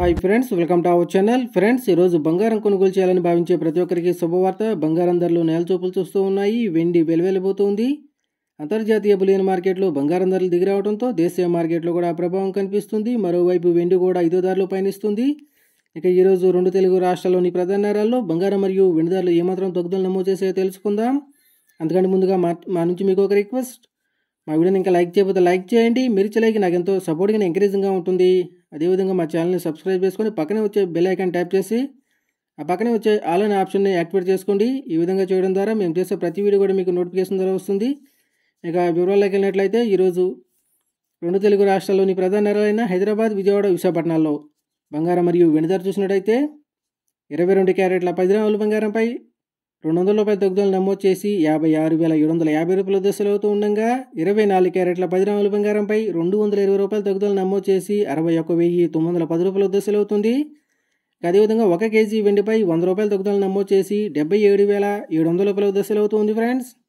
hi friends welcome to our channel friends ఈరోజు బంగారం కొనుగోలు చేయాలని భావించే ప్రతి ఒక్కరికి శుభవార్త బంగారం ధరలు నేల చూపులు చూస్తూ ఉన్నాయి వెండి వెలువెలిపోతుంది అంతర్జాతీయ బులియన్ మార్కెట్లో బంగారం ధరలు దిగిరావడంతో దేశీయ మార్కెట్లో కూడా ఆ ప్రభావం కనిపిస్తుంది మరోవైపు వెండి కూడా ఐదో ధరలు పయనిస్తుంది ఇక ఈరోజు రెండు తెలుగు రాష్ట్రాల్లోని ప్రధాన నగరాల్లో బంగారం మరియు వెండి ధరలు ఏమాత్రం తగ్గుదల నమోదు చేసే తెలుసుకుందాం అందుకని ముందుగా మా మా నుంచి మీకు ఒక రిక్వెస్ట్ మా వీడియోని ఇంకా లైక్ చేయకపోతే లైక్ చేయండి మీరు ఇచ్చే లైక్ నాకు ఎంతో సపోర్ట్గా ఎంకరేజింగ్గా ఉంటుంది అదేవిధంగా మా ఛానల్ని సబ్స్క్రైబ్ చేసుకొని పక్కనే వచ్చే బెల్ ఐకాన్ ట్యాప్ చేసి ఆ పక్కనే వచ్చే ఆల్ అనే ఆప్షన్ని యాక్టివేట్ చేసుకోండి ఈ విధంగా చేయడం ద్వారా మేము చేసే ప్రతి వీడియో కూడా మీకు నోటిఫికేషన్ ద్వారా వస్తుంది ఇక వివరాల్లోకి వెళ్ళినట్లయితే ఈరోజు రెండు తెలుగు రాష్ట్రాల్లోని ప్రధాన నగరాలైన హైదరాబాద్ విజయవాడ విశాఖపట్నాల్లో బంగారం మరియు వెండి ధర చూసినట్టయితే ఇరవై రెండు క్యారెట్ల పది గ్రాముల బంగారంపై రెండు వందల రూపాయల తగ్గుదల నమోదు చేసి యాభై ఆరు వేల ఏడు వందల యాభై రూపాయల దశలు అవుతూ ఉండగా ఇరవై నాలుగు క్యారెట్ల పది గ్రాముల బంగారంపై రెండు వందల ఇరవై రూపాయల తగ్గుదల నమోదు చేసి అరవై ఒక్క వెయ్యి తొమ్మిది వందల పది రూపాయల దశలు అవుతుంది అదేవిధంగా ఒక కేజీ వెండిపై వంద రూపాయల తగ్గుదల నమోదు చేసి డెబ్బై ఏడు వేల ఏడు వందల రూపాయల దశలు అవుతుంది ఫ్రెండ్స్